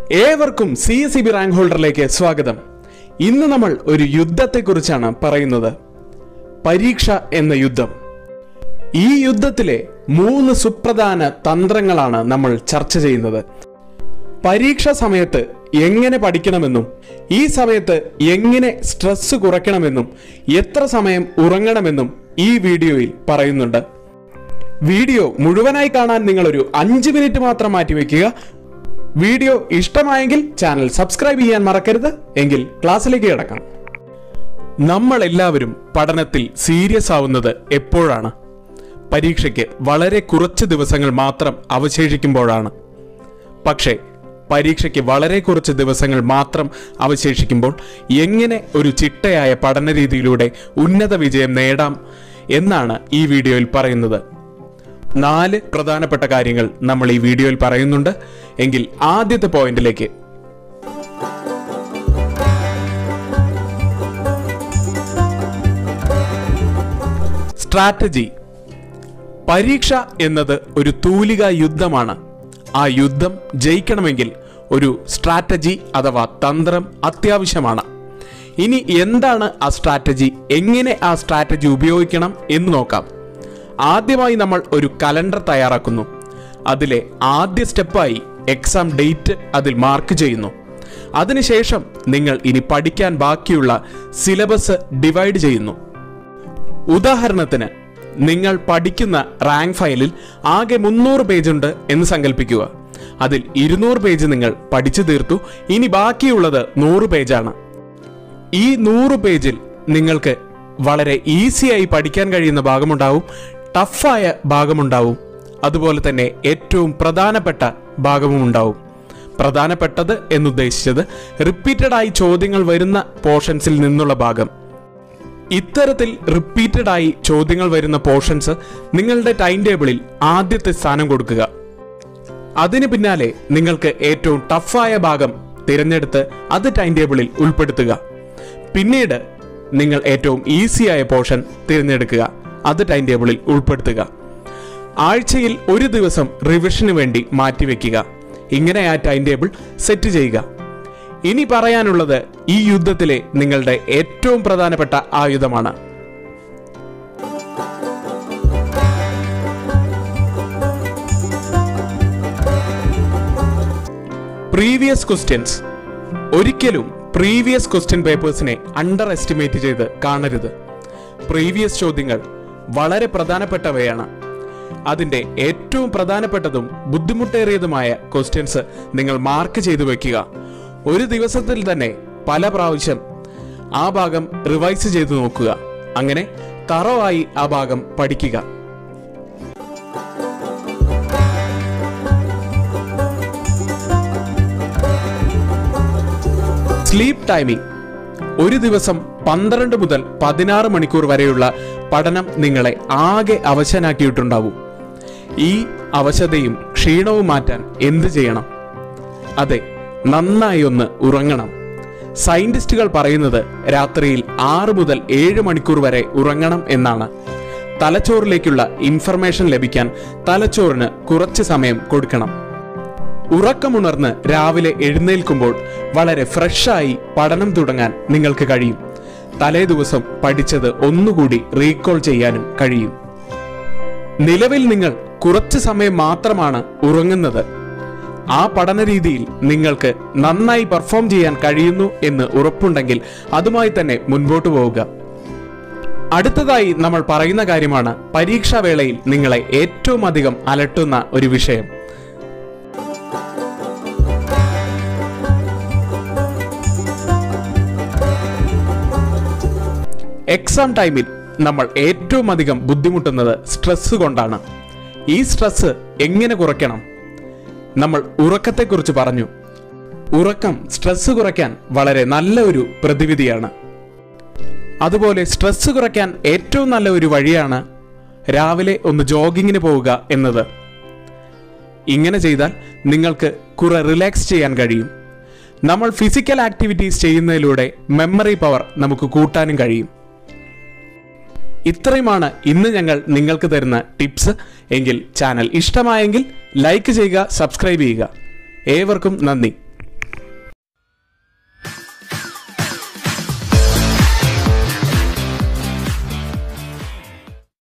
ഏവർക്കും C S C B rank ഹോൾഡറിലേക്ക് സ്വാഗതം ഇന്ന് നമ്മൾ ഒരു യുദ്ധത്തെക്കുറിച്ചാണ് പറയുന്നത് പരീക്ഷ എന്ന യുദ്ധം ഈ യുദ്ധത്തിലെ മൂന്ന് സുപ്രധാന തന്ത്രങ്ങളാണ് നമ്മൾ ചർച്ച ചെയ്യുന്നത് പരീക്ഷ സമയത്ത് എങ്ങനെ പഠിക്കണമെന്നും ഈ സമയത്ത് എങ്ങനെ സ്ട്രെസ് കുറയ്ക്കണമെന്നും എത്ര സമയം ഉറങ്ങണമെന്നും ഈ വീഡിയോയിൽ പറയുന്നുണ്ട് വീഡിയോ മുഴുവനായി കാണാൻ നിങ്ങൾ ഒരു അഞ്ച് മിനിറ്റ് മാത്രം മാറ്റിവെക്കുക വീഡിയോ ഇഷ്ടമായെങ്കിൽ ചാനൽ സബ്സ്ക്രൈബ് ചെയ്യാൻ മറക്കരുത് എങ്കിൽ ക്ലാസ്സിലേക്ക് കിടക്കാം നമ്മൾ എല്ലാവരും പഠനത്തിൽ സീരിയസ് ആവുന്നത് എപ്പോഴാണ് പരീക്ഷയ്ക്ക് വളരെ കുറച്ച് ദിവസങ്ങൾ മാത്രം അവശേഷിക്കുമ്പോഴാണ് പക്ഷേ പരീക്ഷയ്ക്ക് വളരെ കുറച്ച് ദിവസങ്ങൾ മാത്രം അവശേഷിക്കുമ്പോൾ എങ്ങനെ ഒരു ചിട്ടയായ പഠന രീതിയിലൂടെ ഉന്നത വിജയം നേടാം എന്നാണ് ഈ വീഡിയോയിൽ പറയുന്നത് നാല് പ്രധാനപ്പെട്ട കാര്യങ്ങൾ നമ്മൾ ഈ വീഡിയോയിൽ പറയുന്നുണ്ട് എങ്കിൽ ആദ്യത്തെ പോയിന്റിലേക്ക് സ്ട്രാറ്റജി പരീക്ഷ എന്നത് ഒരു തൂലിക യുദ്ധമാണ് ആ യുദ്ധം ജയിക്കണമെങ്കിൽ ഒരു സ്ട്രാറ്റജി അഥവാ തന്ത്രം അത്യാവശ്യമാണ് ഇനി എന്താണ് ആ സ്ട്രാറ്റജി എങ്ങനെ ആ സ്ട്രാറ്റജി ഉപയോഗിക്കണം എന്ന് നോക്കാം ആദ്യമായി നമ്മൾ ഒരു കലണ്ടർ തയ്യാറാക്കുന്നു അതിലെ ആദ്യ സ്റ്റെപ്പായി എക്സാം ഡേറ്റ് അതിൽ മാർക്ക് ചെയ്യുന്നു അതിനുശേഷം നിങ്ങൾ ഇനി പഠിക്കാൻ ബാക്കിയുള്ള സിലബസ് ഡിവൈഡ് ചെയ്യുന്നു ഉദാഹരണത്തിന് നിങ്ങൾ പഠിക്കുന്ന റാങ്ക് ഫയലിൽ ആകെ മുന്നൂറ് പേജ് ഉണ്ട് എന്ന് സങ്കല്പിക്കുക അതിൽ ഇരുന്നൂറ് പേജ് നിങ്ങൾ പഠിച്ചു തീർത്തു ഇനി ബാക്കിയുള്ളത് നൂറ് പേജാണ് ഈ നൂറ് പേജിൽ നിങ്ങൾക്ക് വളരെ ഈസിയായി പഠിക്കാൻ കഴിയുന്ന ഭാഗമുണ്ടാവും ടഫായ ഭാഗമുണ്ടാവും അതുപോലെ തന്നെ ഏറ്റവും പ്രധാനപ്പെട്ട ഭാഗവും ഉണ്ടാവും പ്രധാനപ്പെട്ടത് എന്നുദ്ദേശിച്ചത് റിപ്പീറ്റഡ് ആയി ചോദ്യങ്ങൾ വരുന്ന പോർഷൻസിൽ നിന്നുള്ള ഭാഗം ഇത്തരത്തിൽ റിപ്പീറ്റഡ് ആയി ചോദ്യങ്ങൾ വരുന്ന പോർഷൻസ് നിങ്ങളുടെ ടൈം ടേബിളിൽ ആദ്യത്തെ സ്ഥാനം കൊടുക്കുക അതിന് പിന്നാലെ നിങ്ങൾക്ക് ഏറ്റവും ടഫായ ഭാഗം തിരഞ്ഞെടുത്ത് അത് ടൈം ടേബിളിൽ ഉൾപ്പെടുത്തുക പിന്നീട് നിങ്ങൾ ഏറ്റവും ഈസിയായ പോർഷൻ തിരഞ്ഞെടുക്കുക അത് ടൈം ടേബിളിൽ ഉൾപ്പെടുത്തുക ആഴ്ചയിൽ ഒരു ദിവസം റിവിഷന് വേണ്ടി മാറ്റിവെക്കുക ഇങ്ങനെ ആ ടൈം ടേബിൾ സെറ്റ് ചെയ്യുക ഇനി പറയാനുള്ളത് ഈ യുദ്ധത്തിലെ നിങ്ങളുടെ ഏറ്റവും പ്രധാനപ്പെട്ട ആയുധമാണ് പ്രീവിയസ് ക്വസ്റ്റ്യൻസ് ഒരിക്കലും പ്രീവിയസ് ക്വസ്റ്റ്യൻ പേപ്പേഴ്സിനെ അണ്ടർ എസ്റ്റിമേറ്റ് ചെയ്ത് കാണരുത് പ്രീവിയസ് ചോദ്യങ്ങൾ വളരെ പ്രധാനപ്പെട്ടവയാണ് അതിൻ്റെ ഏറ്റവും പ്രധാനപ്പെട്ടതും ബുദ്ധിമുട്ടേറിയതുമായ ക്വസ്റ്റ്യൻസ് നിങ്ങൾ മാർക്ക് ചെയ്തു വെക്കുക ഒരു ദിവസത്തിൽ തന്നെ പല പ്രാവശ്യം ആ ഭാഗം റിവൈസ് ചെയ്തു നോക്കുക അങ്ങനെ തറവായി ആ ഭാഗം പഠിക്കുക സ്ലീപ്പ് ടൈമിംഗ് ഒരു ദിവസം പന്ത്രണ്ട് മുതൽ പതിനാറ് മണിക്കൂർ വരെയുള്ള പഠനം നിങ്ങളെ ആകെ അവശനാക്കിയിട്ടുണ്ടാവും ഈ അവശതയും ക്ഷീണവും മാറ്റാൻ എന്ത് ചെയ്യണം അതെ നന്നായി ഒന്ന് ഉറങ്ങണം സയന്റിസ്റ്റുകൾ പറയുന്നത് രാത്രിയിൽ ആറ് മുതൽ ഏഴ് മണിക്കൂർ വരെ ഉറങ്ങണം എന്നാണ് തലച്ചോറിലേക്കുള്ള ഇൻഫർമേഷൻ ലഭിക്കാൻ തലച്ചോറിന് കുറച്ച് സമയം കൊടുക്കണം ഉറക്കമുണർന്ന് രാവിലെ എഴുന്നേൽക്കുമ്പോൾ വളരെ ഫ്രഷായി പഠനം തുടങ്ങാൻ നിങ്ങൾക്ക് കഴിയും തലേ ദിവസം പഠിച്ചത് ഒന്നുകൂടി റീകോൾ ചെയ്യാനും കഴിയും നിലവിൽ നിങ്ങൾ കുറച്ച് സമയം മാത്രമാണ് ഉറങ്ങുന്നത് ആ പഠന രീതിയിൽ നിങ്ങൾക്ക് നന്നായി പെർഫോം ചെയ്യാൻ കഴിയുന്നു എന്ന് ഉറപ്പുണ്ടെങ്കിൽ അതുമായി തന്നെ മുൻപോട്ട് പോവുക അടുത്തതായി നമ്മൾ പറയുന്ന കാര്യമാണ് പരീക്ഷാവേളയിൽ നിങ്ങളെ ഏറ്റവും അധികം അലട്ടുന്ന ഒരു വിഷയം എക്സാം ടൈമിൽ നമ്മൾ ഏറ്റവും അധികം ബുദ്ധിമുട്ടുന്നത് സ്ട്രെസ് കൊണ്ടാണ് ഈ സ്ട്രെസ് എങ്ങനെ കുറയ്ക്കണം നമ്മൾ ഉറക്കത്തെക്കുറിച്ച് പറഞ്ഞു ഉറക്കം സ്ട്രെസ് കുറയ്ക്കാൻ വളരെ നല്ല ഒരു പ്രതിവിധിയാണ് അതുപോലെ സ്ട്രെസ് കുറയ്ക്കാൻ ഏറ്റവും നല്ല ഒരു വഴിയാണ് രാവിലെ ഒന്ന് ജോഗിങ്ങിന് പോവുക എന്നത് ഇങ്ങനെ ചെയ്താൽ നിങ്ങൾക്ക് കുറെ റിലാക്സ് ചെയ്യാൻ കഴിയും നമ്മൾ ഫിസിക്കൽ ആക്ടിവിറ്റീസ് ചെയ്യുന്നതിലൂടെ മെമ്മറി പവർ നമുക്ക് കൂട്ടാനും കഴിയും ഇത്രയുമാണ് ഇന്ന് ഞങ്ങൾ നിങ്ങൾക്ക് തരുന്ന ടിപ്സ് എങ്കിൽ ചാനൽ ഇഷ്ടമായെങ്കിൽ ലൈക്ക് ചെയ്യുക സബ്സ്ക്രൈബ് ചെയ്യുക ഏവർക്കും നന്ദി